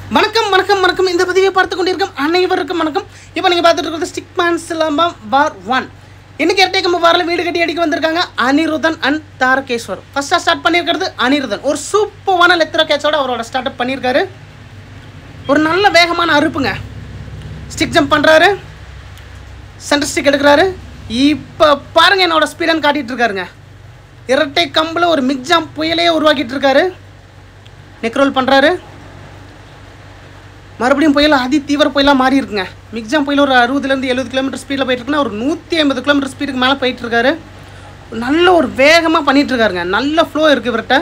வணக்கம் வணக்கம் வணக்கம் இந்த பதிவை பார்த்து கொண்டிருக்கும் அனைவருக்கும் வணக்கம் இப்போ நீங்கள் பார்த்துட்டு இருக்கிறது stick man silambam bar one இன்னைக்கு இரட்டைக்கம்பு பாரில் வீடு கட்டி அடிக்க வந்திருக்காங்க அனிருதன் அண்ட் தாரகேஸ்வர் ஃபர்ஸ்ட்டாக ஸ்டார்ட் பண்ணியிருக்கிறது அனிருதன் ஒரு சூப்பரான லெத்திர கேட்சோட அவரோட ஸ்டார்ட் அப் பண்ணியிருக்காரு ஒரு நல்ல வேகமான அறுப்புங்க ஸ்டிக் ஜம்ப் பண்ணுறாரு சென்டர் ஸ்டிக் எடுக்கிறாரு இப்போ பாருங்க என்னோட ஸ்பீடன் காட்டிட்டு இருக்காருங்க இரட்டை கம்பில் ஒரு மிக் ஜம்ப் புயலையே உருவாக்கிட்டு இருக்காரு நெக் ரோல் பண்ணுறாரு மறுபடியும் புயல் அதி தீவிர புயலாக மாறி இருக்குங்க மிக்ஜாம் புயல் ஒரு அறுபதுலேருந்து எழுபது கிலோமீட்டர் ஸ்பீடில் போயிட்டு இருக்குன்னா ஒரு நூற்றி ஐம்பது கிலோமீட்டர் ஸ்பீடுக்கு மேலே போயிட்டு இருக்காரு நல்ல ஒரு வேகமாக பண்ணிட்டு இருக்காருங்க நல்ல ஃப்ளோ இருக்குது இவர்கிட்ட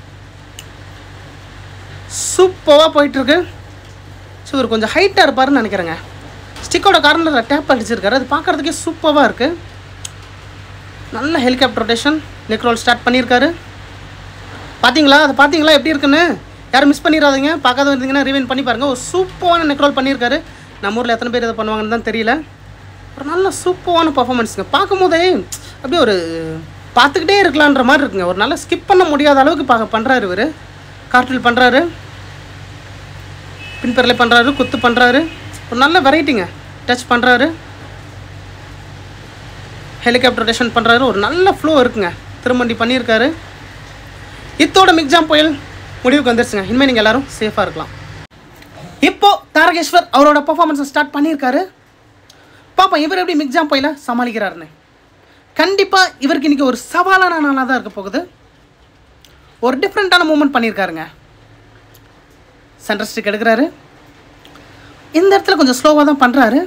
சூப்பராக போயிட்டுருக்கு ஸோ இவர் கொஞ்சம் ஹைட்டாக இருப்பாருன்னு நினைக்கிறேங்க ஸ்டிக்கோட கார்னரில் டேப் அடிச்சிருக்காரு அது பார்க்குறதுக்கே சூப்பராக இருக்குது நல்ல helicopter rotation neck roll start பண்ணியிருக்காரு பார்த்தீங்களா அது பார்த்தீங்களா எப்படி இருக்குன்னு யாரும் மிஸ் பண்ணிடாதீங்க பார்க்காத இருந்தீங்கன்னா ரிவைன் பண்ணி பாருங்கள் ஒரு சூப்பரான நெக் ரோல் பண்ணியிருக்காரு நம்ம ஊரில் எத்தனை பேர் இதை பண்ணுவாங்கன்னு தான் தெரியல ஒரு நல்ல சூப்பரான பர்ஃபார்மன்ஸுங்க பார்க்கும்போதே அப்படியே ஒரு பார்த்துக்கிட்டே இருக்கலான்ற மாதிரி இருக்குங்க ஒரு நல்ல ஸ்கிப் பண்ண முடியாத அளவுக்கு பார்க்க பண்ணுறாரு இவர் கார்டில் பண்ணுறாரு பின்பெரலை பண்ணுறாரு குத்து பண்ணுறாரு ஒரு நல்ல வெரைட்டிங்க டச் பண்ணுறாரு ஹெலிகாப்டர் ரொட்டேஷன் பண்ணுறாரு ஒரு நல்ல ஃப்ளோ இருக்குங்க திருமண்டி பண்ணியிருக்காரு இத்தோட மிக்ஜாம் புயல் முடிவுக்கு வந்துருச்சுங்க இனிமேல் நீங்கள் எல்லாரும் சேஃபாக இருக்கலாம் இப்போ தாரகேஸ்வர் அவரோட பர்ஃபார்மன்ஸை ஸ்டார்ட் பண்ணியிருக்காரு பாப்பா இவர் எப்படி மிக்ஜாம் புயலை சமாளிக்கிறாருன்னு கண்டிப்பாக இவருக்கு இன்றைக்கி ஒரு சவாலான நாளாக தான் இருக்க போகுது ஒரு டிஃப்ரெண்ட்டான மூமெண்ட் பண்ணியிருக்காருங்க சென்டர் ஸ்டிக் எடுக்கிறாரு இந்த இடத்துல கொஞ்சம் ஸ்லோவாக தான் பண்ணுறாரு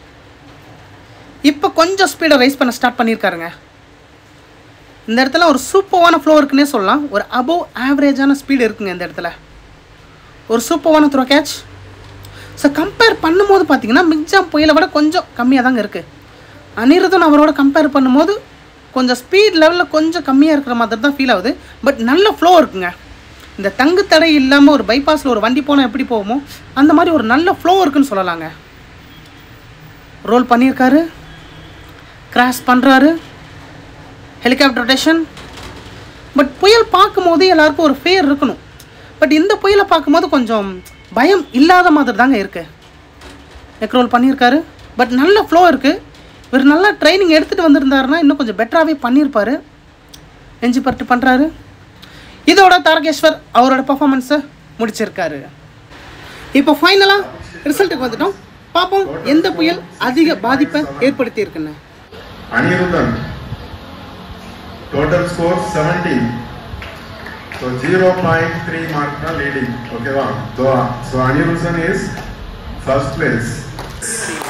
இப்போ கொஞ்சம் ஸ்பீடை ரைஸ் பண்ண ஸ்டார்ட் பண்ணியிருக்காருங்க இந்த இடத்துல ஒரு சூப்பரான ஃப்ளோ இருக்குன்னே சொல்லலாம் ஒரு அபோவ் ஆவரேஜான ஸ்பீடு இருக்குங்க இந்த இடத்துல ஒரு சூப்பரான த்ரோ கேட்ச் ஸோ கம்பேர் பண்ணும்போது பார்த்தீங்கன்னா மிக்ஜாம் புயலை விட கொஞ்சம் கம்மியாக தாங்க இருக்குது அனிருதன் அவரோட கம்பேர் பண்ணும்போது கொஞ்சம் ஸ்பீட் லெவலில் கொஞ்சம் கம்மியாக இருக்கிற மாதிரி தான் ஃபீல் ஆகுது பட் நல்ல ஃப்ளோ இருக்குங்க இந்த தங்கு தடை இல்லாமல் ஒரு பைபாஸில் ஒரு வண்டி போனால் எப்படி போகுமோ அந்த மாதிரி ஒரு நல்ல ஃப்ளோ இருக்குன்னு சொல்லலாங்க ரோல் பண்ணியிருக்காரு கிராஷ் பண்ணுறாரு ஹெலிகாப்டர் ரொட்டேஷன் பட் புயல் பார்க்கும்போது எல்லாருக்கும் ஒரு ஃபேர் இருக்கணும் பட் இந்த புயலை பார்க்கும்போது கொஞ்சம் பயம் இல்லாத மாதிரி தாங்க இருக்கு நெக் ரோல் பண்ணியிருக்காரு பட் நல்ல ஃப்ளோ இருக்குது இவர் நல்லா ட்ரைனிங் எடுத்துகிட்டு வந்திருந்தாருன்னா இன்னும் கொஞ்சம் பெட்டராகவே பண்ணியிருப்பாரு நெஞ்சு பட்டு பண்ணுறாரு இதோட தாரகேஸ்வர் அவரோட பர்ஃபார்மன்ஸை முடிச்சிருக்காரு இப்போ ஃபைனலாக ரிசல்ட்டுக்கு வந்துட்டோம் பார்ப்போம் எந்த புயல் அதிக பாதிப்பை ஏற்படுத்தி இருக்குன்னு Anirudhan. Total score 17. So 0.3 mark na leading. Okay, wow. So, so Anirudhan is first place.